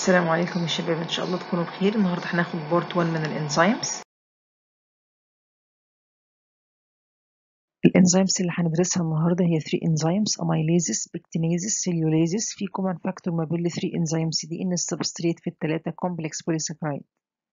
السلام عليكم يا شباب ان شاء الله تكونوا بخير النهارده هناخد بارت 1 من الانزيمز الانزيمز اللي هندرسها النهارده هي 3 انزيمز اميليزس بكتينيزس سيليوليزس في كومن فاكتور ما بين ال 3 انزيمز دي ان السبستريت في الثلاثه كومبلكس بوليساكرايد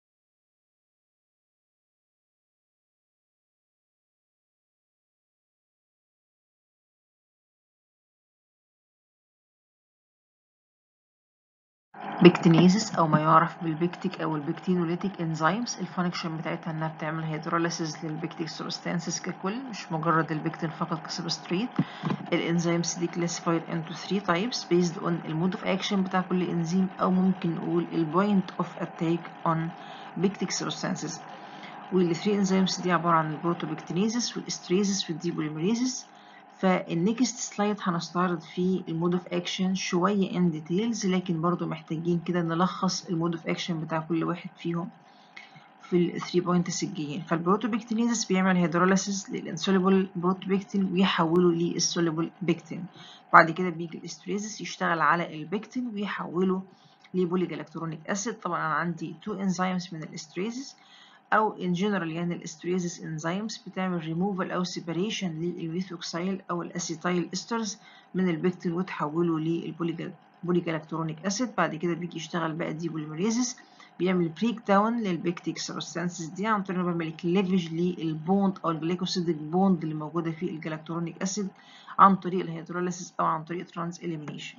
بكتينيزس او ما يعرف بالبكتيك او البكتينوليتيك انزيمز الفانكشن بتاعتها انها بتعمل هيدروليسيس للبكتيك سبستانسز ككل مش مجرد البكتين فقط كسبستريت الانزيمز دي كلاسيفايد انتو 3 تايبس بيزد اون المود اوف اكشن بتاع كل انزيم او ممكن نقول البوينت اوف اتاك اون بكتيك سبستانسز وال 3 انزيمز دي عباره عن البروتوبكتينيزس والاستريزس والديبوليميريزس فالنكست سلايد هنستعرض فيه المود اوف اكشن شويه ان ديتيلز لكن برضو محتاجين كده نلخص المود اوف اكشن بتاع كل واحد فيهم في ال 3 بوينتس الجايين فالبروتوبكتينيزس بيعمل هيدروليسيس للانسوليبل بروتوبكتين ويحوله للسوليبل بكتين بعد كده بيجي الاستريزس يشتغل على البكتين ويحوله لبوليجلاكترونيك اسيد طبعا انا عندي 2 انزيمز من الاستريزس او in general يعني الاستريزس انزيمز بتعمل ريموفال او سيبريشن للميثوكسيل او الاسيتايل استرز من البكتين وتحوله للبوليجلاكترونيك اسيد بعد كده بيجي يشتغل بقى ديبوليميريزس بيعمل بريك داون للبكتيك سبستانسز دي عن طريق انه بيعمل كليفج للبوند او الجليكوسيديك بوند اللي موجوده في الجلاكترونيك اسيد عن طريق الهيدروليسيس او عن طريق ترانس اليمينيشن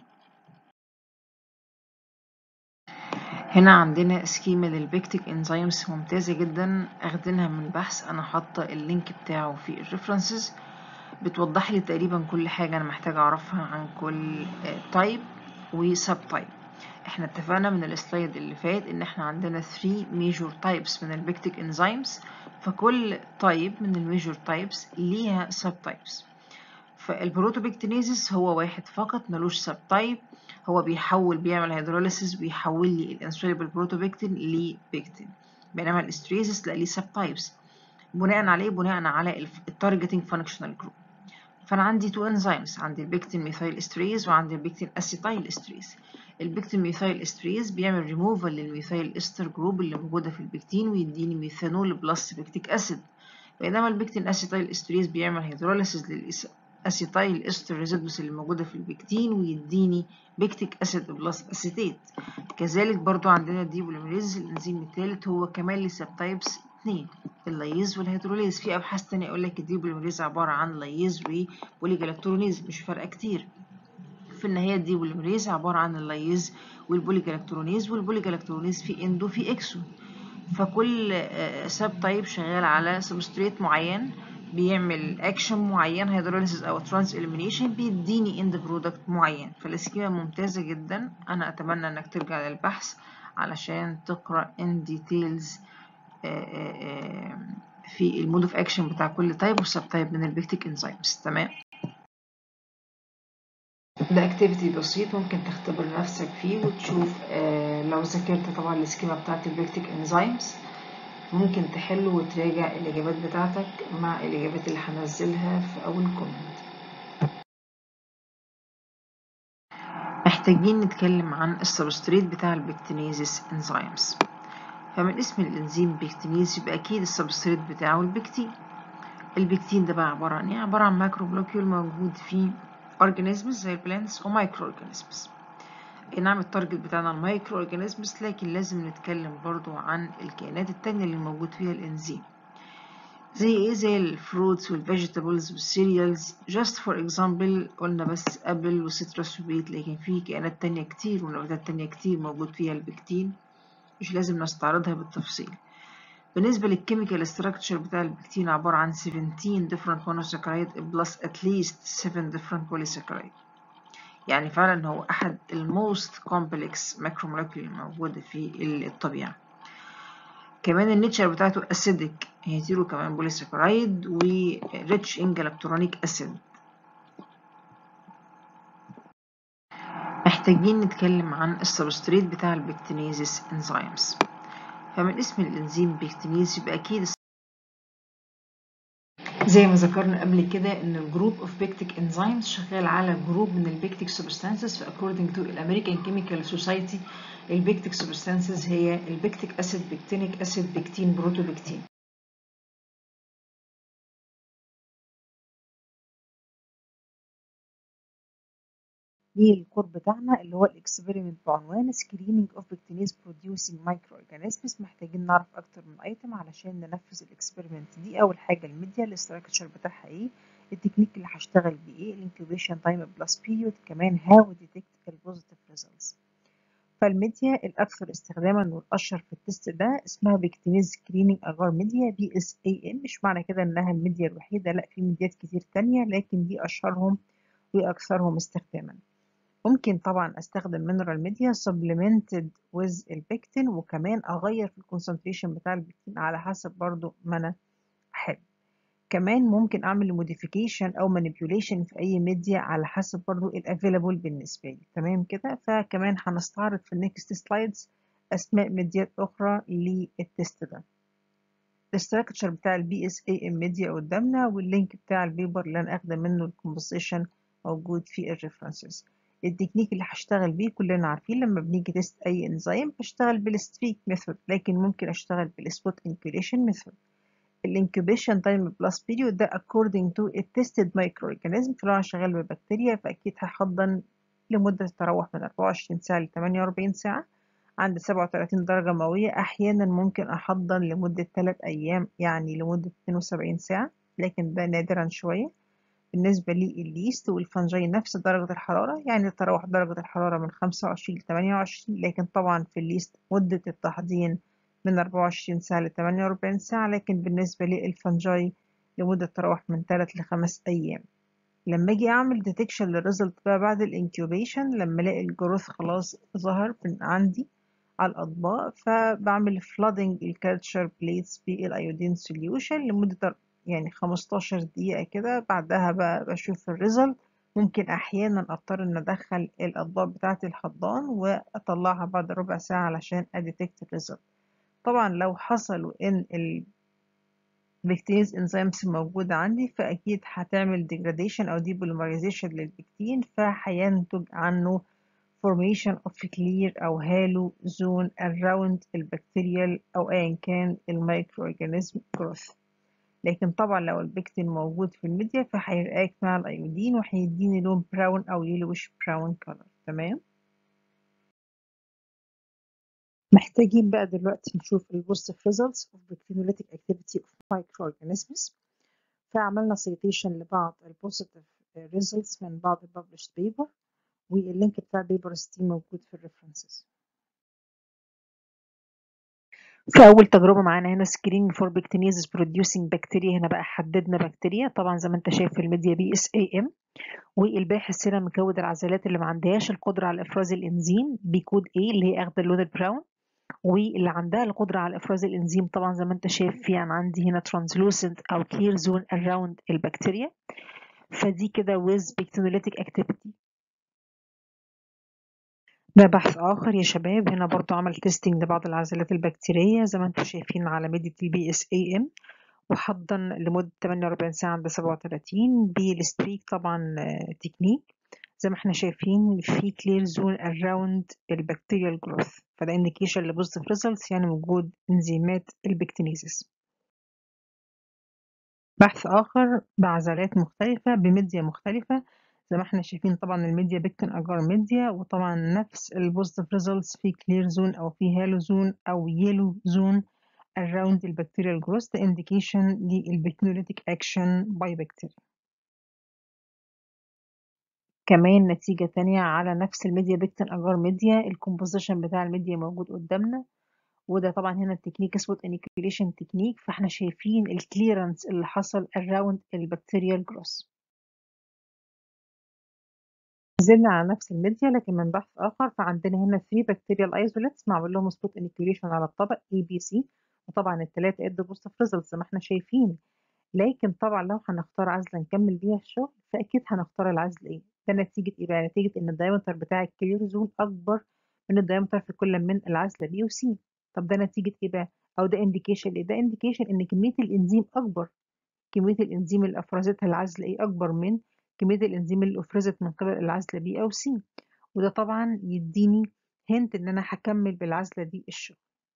هنا عندنا سكيما للبكتيك انزيمز ممتازة جدا اخدينها من بحث انا حاطة اللينك بتاعه في الريفرنسز بتوضح لي تقريبا كل حاجة انا محتاجة اعرفها عن كل تايب وسب تايب احنا اتفقنا من السلايد اللي فات ان احنا عندنا 3 ميجور تايبس من البكتيك انزيمز فكل تايب من الميجور تايبس ليها سب تايبس فالبروتوبكتينيزس هو واحد فقط ملوش سب تايب هو بيحول بيعمل هيدروليسيس بيحول لي الانسوليبل بروتوبكتين لبكتين بينما الاستريزس لا ليه سب تايبس بناء عليه بناء على التارجتنج فانكشنال جروب فانا عندي تو انزيمز عندي البكتين ميثايل استريز وعندي البكتين اسيتايل استريز البكتين ميثايل استريز بيعمل ريموفال للميثايل استر جروب اللي موجوده في البكتين ويديني ميثانول بلس بكتيك اسيد بينما البكتين اسيتايل استريز بيعمل هيدروليسيس للإس اسيتايل استر ريزيدوس اللي موجوده في البكتين ويديني بكتيك اسيد بلس اسيتيت كذلك برضو عندنا الديبوليميريز الانزيم الثالث هو كمان ليه سب تايبس اثنين الليز والهيدروليز في ابحاث تانية يقول لك الديبوليميريز عباره عن ليز وبوليجلاكترونيز مش فرق كتير في النهايه الديبوليميريز عباره عن الليز والبوليجلاكترونيز والبوليجلاكترونيز في اندو في اكسو فكل سب تايب شغال على سبستريت معين بيعمل اكشن معين هيدروليسيس او ترانس اليمينيشن بيديني اند برودكت معين فالسكيما ممتازه جدا انا اتمنى انك ترجع للبحث علشان تقرا ان ديتيلز في المود اوف اكشن بتاع كل تايب والسب تايب من البكتيك انزيمز تمام ده اكتيفيتي بسيط ممكن تختبر نفسك فيه وتشوف لو ذاكرت طبعا السكيما بتاعت البكتيك انزيمز ممكن تحل وتراجع الإجابات بتاعتك مع الإجابات اللي هنزلها في أول كومنت محتاجين نتكلم عن السبستريت بتاع البكتينيزيس انزيمز فمن اسم الانزيم بكتينيز يبقى أكيد السبستريت بتاعه البكتين البكتين ده بقى عبارة عن ايه؟ عبارة عن مايكرو بلوكيول موجود في اورجانيزمز زي البلانتس ومايكرو اورجانيزمز نعم التارجت بتاعنا المايكرو اورجانيزمز لكن لازم نتكلم برضو عن الكائنات التانية اللي موجود فيها الانزيم زي ايه زي الفروتس والفيجيتابلز والسيريالز جاست فور اكزامبل قلنا بس ابل وسيترس وبيت لكن في كائنات تانية كتير ونباتات تانية كتير موجود فيها البكتين مش لازم نستعرضها بالتفصيل بالنسبة للكيميكال ستراكشر بتاع البكتين عبارة عن 17 different monosaccharide plus at least 7 different polysaccharide يعني فعلا هو أحد الموست كومبلكس ماكرومولكيول الموجودة في الطبيعة كمان النيتشر بتاعته أسيدك هيتيرو كمان بوليساكرايد وريتش إن جلاكترونيك أسيد محتاجين نتكلم عن السبستريت بتاع البكتينيزيس انزيمز فمن اسم الانزيم بكتينيز يبقى أكيد زي ما ذكرنا قبل كده ان الجروب اوف بيكتيك انزيمز شغال على جروب من البيكتيك سبستانسز فاكوردنج تو الامريكان كيميكال سوسايتي البيكتيك سبستانسز هي البيكتيك اسيد بيكتينيك اسيد بيكتين بروتوبيكتين للكور بتاعنا اللي هو الاكسبيرمنت بعنوان سكريننج اوف بكتينيز بروديوسينج مايكرو اورجانيزمز محتاجين نعرف اكتر من ايتم علشان ننفذ الاكسبيرمنت دي اول حاجه الميديا الاستراكشر بتاعها ايه التكنيك اللي هشتغل بيه ايه الانكيوبيشن تايم بلس بيريود كمان هاو ديتكت البوزيتيف ريزلتس فالميديا الاكثر استخداما والاشهر في التست ده اسمها بكتينيز سكريننج اجار ميديا بي اس اي ام مش معنى كده انها الميديا الوحيده لا في ميديات كتير تانية لكن دي اشهرهم واكثرهم استخداما ممكن طبعا استخدم mineral media supplemented with البكتين وكمان اغير في الكونسنتريشن بتاع البكتين على حسب برضو ما انا احب كمان ممكن اعمل موديفيكيشن او manipulation في اي ميديا على حسب برضو الافيلابل بالنسبه لي تمام كده فكمان هنستعرض في النكست سلايدز اسماء ميديات اخرى للتست ده الاستراكشر بتاع البي اس اي ام ميديا قدامنا واللينك بتاع البيبر اللي انا اخده منه الكومبوزيشن موجود في الريفرنسز التكنيك اللي هشتغل بيه كلنا عارفين لما بنيجي تيست اي انزيم بشتغل بالستريك ميثود لكن ممكن اشتغل بالسبوت انكيوليشن ميثود الانكيوبيشن تايم بلس بيريود ده according to التستد مايكرو اورجانيزم فلو انا شغال ببكتيريا فاكيد هحضن لمده تتراوح من 24 ساعه ل 48 ساعه عند 37 درجه مئويه احيانا ممكن احضن لمده 3 ايام يعني لمده 72 ساعه لكن ده نادرا شويه بالنسبة لليست والفنجي نفس درجة الحرارة يعني تتراوح درجة الحرارة من 25 ل 28 لكن طبعا في الليست مدة التحضير من 24 ساعة ل 48 ساعة لكن بالنسبة للفنجي لمدة تتراوح من 3 ل 5 أيام لما أجي أعمل ديتكشن للريزلت بقى بعد الانكيوبيشن لما ألاقي الجروث خلاص ظهر من عندي على الأطباق فبعمل فلودنج الكالتشر بليتس بالأيودين سوليوشن لمدة يعني 15 دقيقة كده بعدها بقى بشوف الريزلت ممكن أحيانا أضطر إن أدخل الأطباق بتاعة الحضان وأطلعها بعد ربع ساعة علشان أديتكت الريزلت طبعا لو حصل وإن البكتيريز انزيمز موجودة عندي فأكيد هتعمل degradation أو depolymerization للبكتين فهينتج عنه formation of clear أو halo zone around البكتيريال أو أيا كان المايكرو أورجانيزم growth لكن طبعا لو البكتين موجود في الميديا فهيرياكت مع الايودين وهيديني لون براون او يلوش براون كولر تمام محتاجين بقى دلوقتي نشوف البوزيتيف ريزلتس اوف بكتيريوليتيك اكتيفيتي اوف مايكرو اورجانيزمز فعملنا سيتيشن لبعض البوزيتيف ريزلتس من بعض الببلشد بيبر واللينك بتاع البيبرز دي موجود في الريفرنسز في أول تجربة معانا هنا سكرين فور بكتينيزز بروديوسينج بكتيريا هنا بقى حددنا بكتيريا طبعا زي ما انت شايف في الميديا بي اس اي ام والباحث هنا مكود العزلات اللي ما عندهاش القدرة على إفراز الإنزيم بكود A اللي هي أخد اللون البراون واللي عندها القدرة على إفراز الإنزيم طبعا زي ما انت شايف في يعني عندي هنا translucent أو clear zone around البكتيريا فدي كده with bacteriolytic activity ده بحث آخر يا شباب هنا برضو عمل تيستنج لبعض العزلات البكتيرية زي ما انتم شايفين على ميديا البي اس اي ام وحضن لمدة 48 ساعة عند 37 بالستريك طبعا تكنيك زي ما احنا شايفين في كلير زون اراوند البكتيريال جروث فده انديكيشن لبوزيتيف ريزلتس يعني وجود انزيمات البكتينيزيس بحث آخر بعزلات مختلفة بميديا مختلفة زي ما احنا شايفين طبعا الميديا بيكتن اجار ميديا وطبعا نفس البوزيتيف ريزلتس في كلير زون او في هالو زون او يلو زون around البكتيريال جروث ده indication للبكتيريوليتيك اكشن باي بكتيريا كمان نتيجة تانية على نفس الميديا بيكتن اجار ميديا الكومبوزيشن بتاع الميديا موجود قدامنا وده طبعا هنا التكنيك اسمه انيكيوليشن تكنيك فاحنا شايفين الكليرنس اللي حصل around البكتيريال جروث نزلنا على نفس الميديا لكن من بحث آخر فعندنا هنا 3 بكتيريال ايزوليتس معمول لهم سبوت انيكيوليشن على الطبق اي بي سي وطبعا الثلاثة ادوا بوزيتيف ريزلتس زي ما احنا شايفين لكن طبعا لو هنختار عزلة نكمل بيها الشغل فأكيد هنختار العزل ايه ده نتيجة ايه بقى نتيجة ان الدايمتر بتاع الكلير زون أكبر من الدايمتر في كل من العزلة بي وسي طب ده نتيجة ايه بقى أو ده انديكيشن ايه ده انديكيشن ان كمية الانزيم أكبر كمية الإنزيم اللي أفرزتها العزلة A أكبر من كمية الإنزيم اللي أفرزت من قبل العزلة B أو C وده طبعا يديني هنت إن أنا هكمل بالعزلة دي الشغل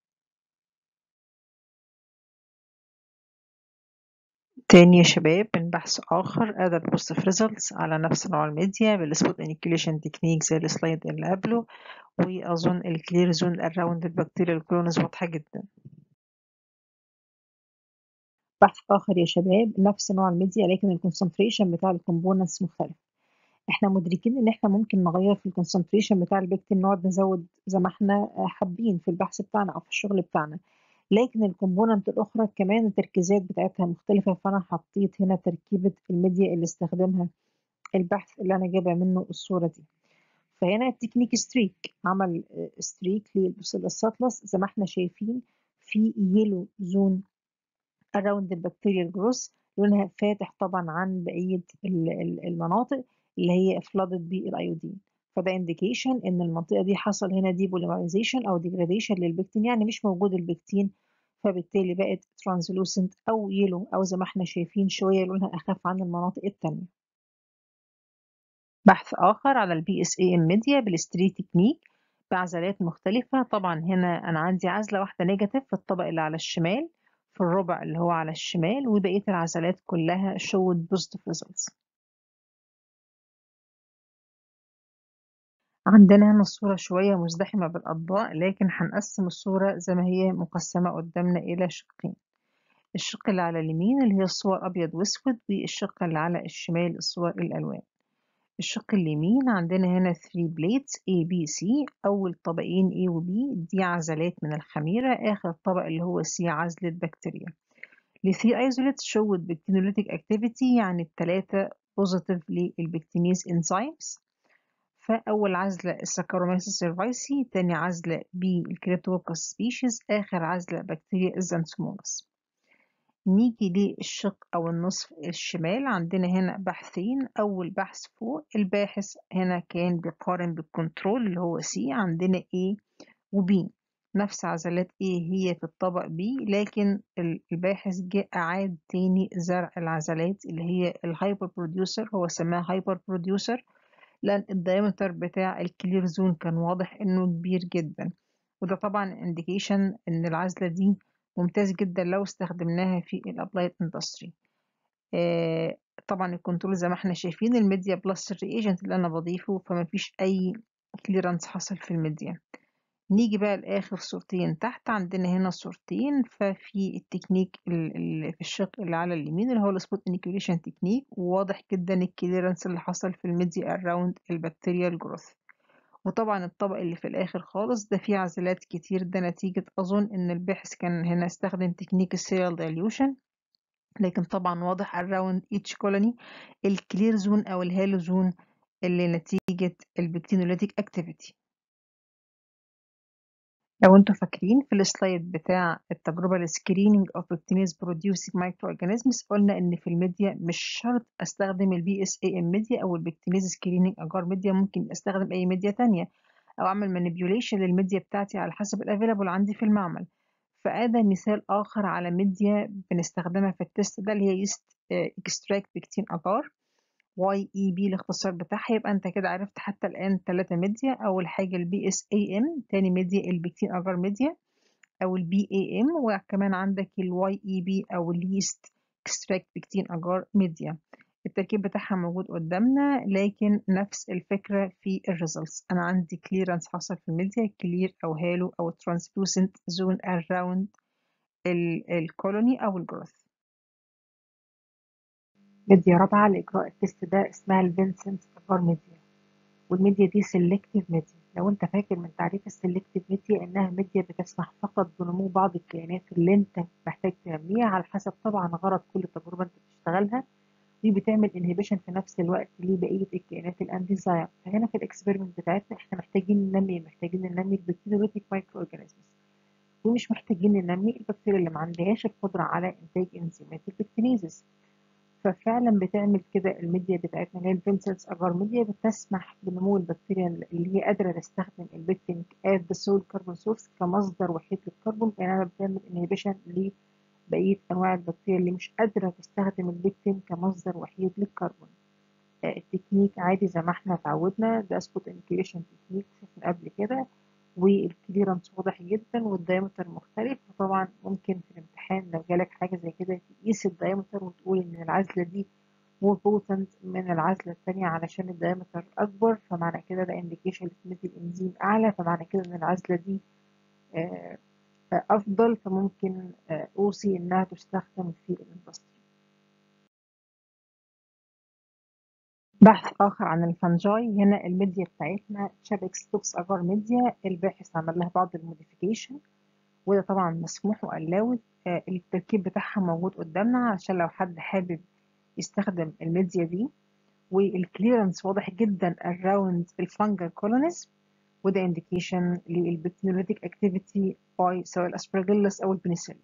تاني يا شباب من بحث آخر أدى البوستيف ريزلتس على نفس نوع الميديا بالسبوت انيكيوليشن تكنيك زي السلايد اللي قبله وأظن الكلير زون أراوند البكتيريا كلونز واضحة جدا بحث آخر يا شباب نفس نوع الميديا لكن الكونسنتريشن بتاع الكومبوننتس مختلف احنا مدركين ان احنا ممكن نغير في الكونسنتريشن بتاع البكتين نقعد نزود زي ما احنا حابين في البحث بتاعنا او في الشغل بتاعنا لكن الكومبوننت الاخرى كمان التركيزات بتاعتها مختلفه فانا حطيت هنا تركيبه الميديا اللي استخدمها البحث اللي انا جايبه منه الصوره دي فهنا التكنيك ستريك عمل ستريك للساتلس زي ما احنا شايفين في يلو زون around البكتيريا جروس لونها فاتح طبعا عن بقية المناطق اللي هي flooded بالايودين فده indication ان المنطقة دي حصل هنا depolymerization او degradation للبكتين يعني مش موجود البكتين فبالتالي بقت translucent او يلو او زي ما احنا شايفين شوية لونها اخف عن المناطق التانية بحث اخر على البي اس اي ام ميديا بالستري تكنيك بعزلات مختلفة طبعا هنا انا عندي عزلة واحدة نيجاتيف في الطبق اللي على الشمال في الربع اللي هو على الشمال وبقية العزلات كلها showed positive results عندنا هنا الصورة شوية مزدحمة بالأضواء لكن هنقسم الصورة زي ما هي مقسمة قدامنا إلى شقين الشق اللي على اليمين اللي هي الصور أبيض وأسود والشق اللي على الشمال الصور الألوان الشق اليمين عندنا هنا 3 بليتس A B C أول طبقين A و B دي عزلات من الخميرة آخر طبق اللي هو C عزلة بكتيريا ال 3 isolates showed bacteriolytic activity يعني التلاتة positive للبكتينيز enzymes فأول عزلة السكروميسيس سيرفايسي تاني عزلة B الكريبتوكوكس سبيشيز آخر عزلة بكتيريا الزنسومونس نيجي للشق أو النصف الشمال عندنا هنا بحثين أول بحث فوق الباحث هنا كان بيقارن بالكنترول اللي هو C عندنا A و B نفس عزلات A هي في الطبق B لكن الباحث جاء أعاد تاني زرع العزلات اللي هي الهايبر بروديوسر هو سماها هايبر بروديوسر لأن الدايمتر بتاع الكلير زون كان واضح إنه كبير جدا وده طبعا انديكيشن إن العزلة دي ممتاز جدا لو استخدمناها في الابلايد اندستري آه طبعا الكنترول زي ما احنا شايفين الميديا بلس الرياجنت اللي انا بضيفه فما فيش اي كليرنس حصل في الميديا نيجي بقى لاخر صورتين تحت عندنا هنا صورتين ففي التكنيك اللي في الشق اللي على اليمين اللي هو السبوت انيكيوليشن تكنيك وواضح جدا الكليرنس اللي حصل في الميديا اراوند البكتيريال جروث وطبعا الطبق اللي في الآخر خالص ده فيه عزلات كتير ده نتيجة أظن إن الباحث كان هنا استخدم تكنيك السيريال دايليوشن لكن طبعا واضح around each colony الكلير زون أو الهالو زون اللي نتيجة البكتينوليتيك اكتيفيتي لو انتوا فاكرين في السلايد بتاع التجربة السكريننج اوف بكتينيز بروديوسينج مايكرو اورجانيزمز قلنا ان في الميديا مش شرط استخدم البي اس اي ام ميديا او البكتينيز سكريننج اجار ميديا ممكن استخدم اي ميديا تانية او اعمل مانيبيوليشن للميديا بتاعتي على حسب الافيلابل عندي في المعمل فهذا مثال اخر على ميديا بنستخدمها في التست ده اللي هي يست اكستراكت بكتين اجار واي اي بي الاختصار بتاعها يبقى انت كده عرفت حتى الان ثلاثة ميديا اول حاجة البي اس اي ام تاني ميديا البكتين اجار ميديا او البي اي ام وكمان عندك الواي اي بي او اليست اكستراكت بكتين اجار ميديا التركيب بتاعها موجود قدامنا لكن نفس الفكرة في الريزلتس أنا عندي كليرنس حصل في الميديا كلير أو هالو أو ترانسلوسنت زون around الكولوني أو الجروث ميديا رابعة لإجراء التست ده اسمها الفينسنت اجار ميديا والميديا دي سيلكتيف ميديا لو انت فاكر من تعريف السيلكتيف ميديا انها ميديا بتسمح فقط بنمو بعض الكائنات اللي انت محتاج تنميها على حسب طبعا غرض كل تجربة انت بتشتغلها دي بتعمل انهبيشن في نفس الوقت لبقية الكائنات الانديزاير فهنا في الاكسبيرمنت بتاعتنا احنا محتاجين ننمي محتاجين ننمي البكتيريوليتيك مايكرو اورجانيزمز ومش محتاجين ننمي البكتيريا اللي ما عندهاش القدرة على انتاج انزيمات البكتينيزس ففعلا بتعمل كده الميديا بتاعتنا اللي هي الفينسلز اجار ميديا بتسمح بنمو البكتيريا اللي هي قادره تستخدم البكتين از ذا سول كربون سورس كمصدر وحيد للكربون بينما بتعمل انهبيشن بقية أنواع البكتيريا اللي مش قادرة تستخدم البكتين كمصدر وحيد للكربون التكنيك عادي زي ما احنا اتعودنا ده سبوت انكيوليشن تكنيك شفنا قبل كده والكليرنس واضح جدا والدايمتر مختلف وطبعا ممكن في الامتحان لو جالك حاجة زي كده تقيس الدايمتر وتقول ان العزلة دي more potent من العزلة التانية علشان الدايمتر أكبر فمعنى كده ده indication لسميث الإنزيم أعلى فمعنى كده إن العزلة دي آه أفضل فممكن آه أوصي إنها تستخدم في الاندستري بحث آخر عن الفنجاي هنا الميديا بتاعتنا شابكس توكس أجار ميديا الباحث عمل لها بعض الموديفيكيشن وده طبعا مسموح وقلاوت آه التركيب بتاعها موجود قدامنا عشان لو حد حابب يستخدم الميديا دي والكليرنس واضح جدا around الفانجل colonies وده indication للبكتيريوليتيك activity by سواء الاسبرجيلس او البنسلين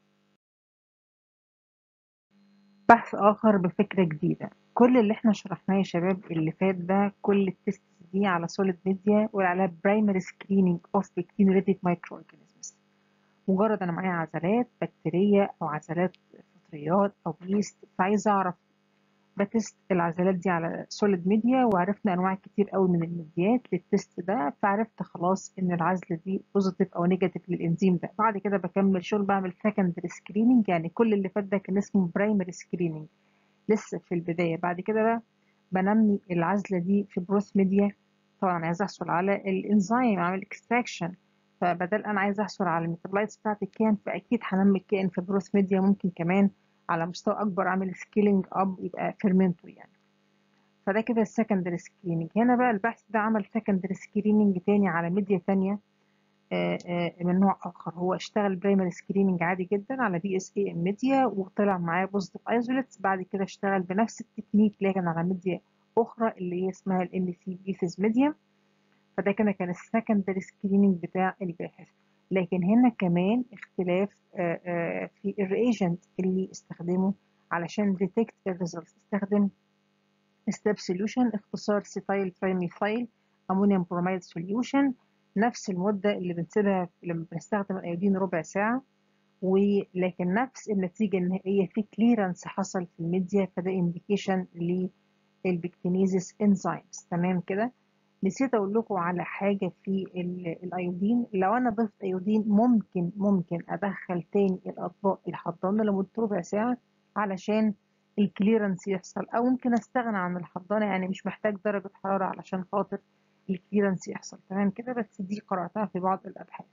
بحث اخر بفكرة جديدة كل اللي احنا شرحناه يا شباب اللي فات ده كل التست دي على solid media وعلى primary screening of bacteriolytic microorganisms مجرد انا معايا عزلات بكتيريا او عزلات فطريات او ييست فعايزه اعرف بتست العزلات دي على سوليد ميديا وعرفنا انواع كتير قوي من الميديات للتست ده فعرفت خلاص ان العزله دي بوزيتيف او نيجاتيف للانزيم ده بعد كده بكمل شغل بعمل سكندري سكريننج يعني كل اللي فات ده كان اسمه برايمري سكريننج لسه في البدايه بعد كده بقى بنمي العزله دي في بروث ميديا طبعا عايز احصل على الانزيم اعمل اكستراكشن فبدل انا عايز احصل على الميتابلايتس بتاعت الكائن فاكيد هنمي الكائن في بروث ميديا ممكن كمان على مستوى اكبر اعمل سكيلينج اب يبقى فيرمنتو يعني فده كده السكندري سكريننج هنا بقى البحث ده عمل سكندري سكريننج تاني على ميديا تانية آآ آآ من نوع اخر هو اشتغل برايمري سكريننج عادي جدا على بي اس اي ام ميديا وطلع معاه بوزيتيف ايزوليتس بعد كده اشتغل بنفس التكنيك لكن على ميديا اخرى اللي هي اسمها الام سي بيسز ميديا فده كده كان السكندري سكريننج بتاع الباحث لكن هنا كمان اختلاف آآ آآ في الرياجنت اللي استخدمه علشان ديتكت الريزلتس استخدم ستيب سوليوشن اختصار سيتايل ترايميثايل امونيوم بروميد سوليوشن نفس المدة اللي بنسيبها لما بنستخدم الايودين ربع ساعة ولكن نفس النتيجة النهائية في كليرنس حصل في الميديا فده انديكيشن للبكتينيزيس انزيمز تمام كده نسيت اقول لكم على حاجه في الايودين لو انا ضفت ايودين ممكن ممكن ادخل تاني الاطباق الحضانه لمده ربع ساعه علشان الكليرنس يحصل او ممكن استغنى عن الحضانه يعني مش محتاج درجه حراره علشان خاطر الكليرنس يحصل تمام كده بس دي قراتها في بعض الابحاث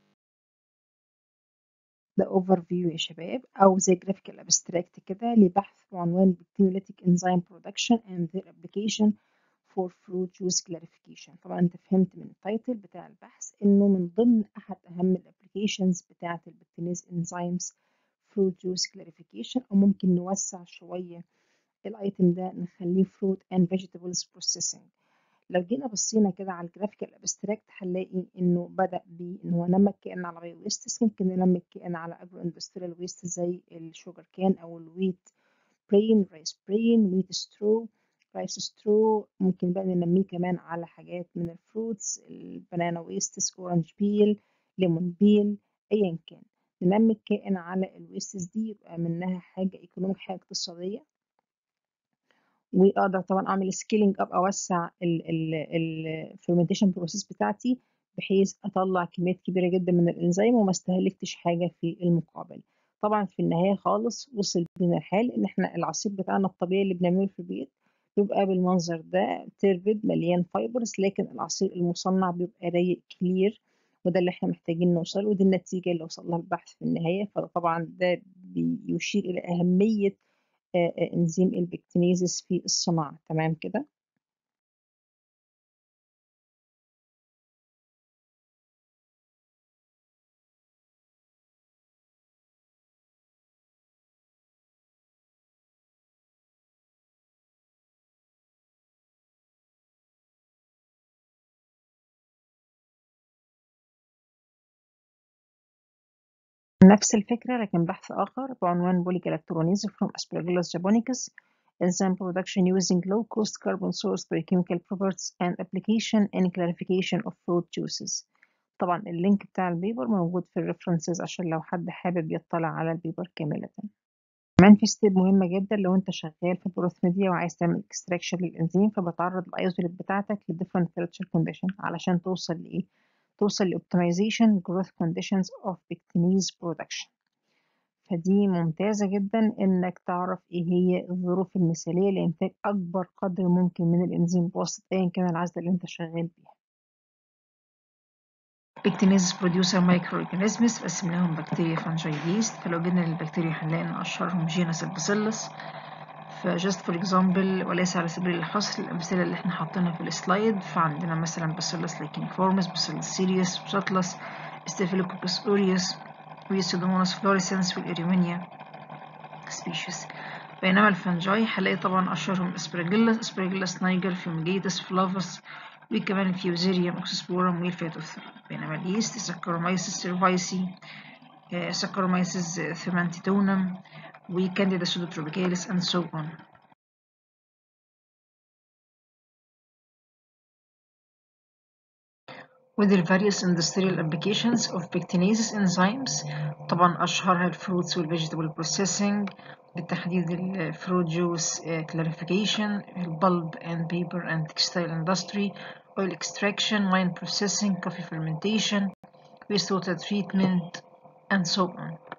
ده اوفر فيو يا شباب او زي جرافيكال ابستراكت كده لبحث بعنوان Bacteriolytic Enzyme Production and Their Application for fruit juice clarification طبعا انت فهمت من التايتل بتاع البحث انه من ضمن احد اهم الابلكيشنز بتاعه البكتينيز انزيمز fruit juice clarification او ممكن نوسع شويه الايتم ده نخليه fruit and vegetables processing لو جينا بصينا كده على الجرافيكال ابستراكت هنلاقي انه بدا بان هو نمى الكائن على بايو ويستس ممكن ننمي الكائن على اجرو اندستريال ويست زي الشوجر كان او الويت برين رايس برين ويت سترو رايس سترو ممكن بقى ننميه كمان على حاجات من الفروتس البنانا ويستس اورنج بيل ليمون بيل ايا كان ننمي الكائن على الويستس دي يبقى منها حاجة ايكونوميك حاجة اقتصادية واقدر طبعا اعمل سكيلينج اب اوسع الفيرمنتيشن بروسيس بتاعتي بحيث اطلع كميات كبيره جدا من الانزيم وما استهلكتش حاجه في المقابل طبعا في النهايه خالص وصل بينا الحال ان احنا العصير بتاعنا الطبيعي اللي بنعمله في البيت بيبقى بالمنظر ده تيربد مليان فايبرز لكن العصير المصنع بيبقى رايق كلير وده اللي احنا محتاجين نوصل ودي النتيجة اللي وصل لها البحث في النهاية فطبعا ده بيشير إلى أهمية انزيم البكتينيزيس في الصناعة تمام كده نفس الفكرة لكن بحث آخر بعنوان Polygalacturonesis from Aspergillus japonicus enzyme production using low cost carbon source biochemical properties and application and clarification of fruit juices طبعا اللينك بتاع البيبر موجود في الريفرنسز عشان لو حد حابب يطلع على البيبر كاملة كمان في ستيب مهمة جدا لو انت شغال في بروث ميديا وعايز تعمل اكستراكشن للانزيم فبتعرض الايزوليت بتاعتك لديفرنت temperature كونديشن علشان توصل لايه توصل لاوبتمايزيشن جروث كونديشنز اوف بكتينيز برودكشن فدي ممتازة جدا انك تعرف ايه هي الظروف المثالية لانتاج اكبر قدر ممكن من الانزيم بواسطة ايا كان العزل اللي انت شغال بيها بكتينيز بروديوسر مايكرو اورجانيزمز قسمناهم بكتيريا فانجاي ييست فلو جينا للبكتيريا هنلاقي ان اشهرهم جينس الباسيلس فجست فور اكزامبل وليس على سبيل الحصر الامثله اللي احنا حاطينها في السلايد فعندنا مثلا باسيلس ليكينيفورمس باسيلس سيريوس بساتلس ستافيلوكوكس اوريوس ويسودوموناس فلوريسنس والاريمينيا سبيشيز بينما الفنجاي هنلاقي طبعا اشهرهم اسبراجيلس اسبراجيلس نايجر فيوميجيتس فلافس وكمان الفيوزيريوم اوكسسبورم والفيتوثر بينما اليست سكرومايسيس سيرفايسي سكرومايسيس ثيمانتيتونم وكانديدا سودوتروبيكاليس and so on with the various industrial applications of pectinases enzymes طبعا أشهرها الفروتس والفيجيتابل بروسيسنج بالتحديد الفروت جوس clarification البulb and paper and textile industry oil extraction wine processing coffee fermentation wastewater treatment and so on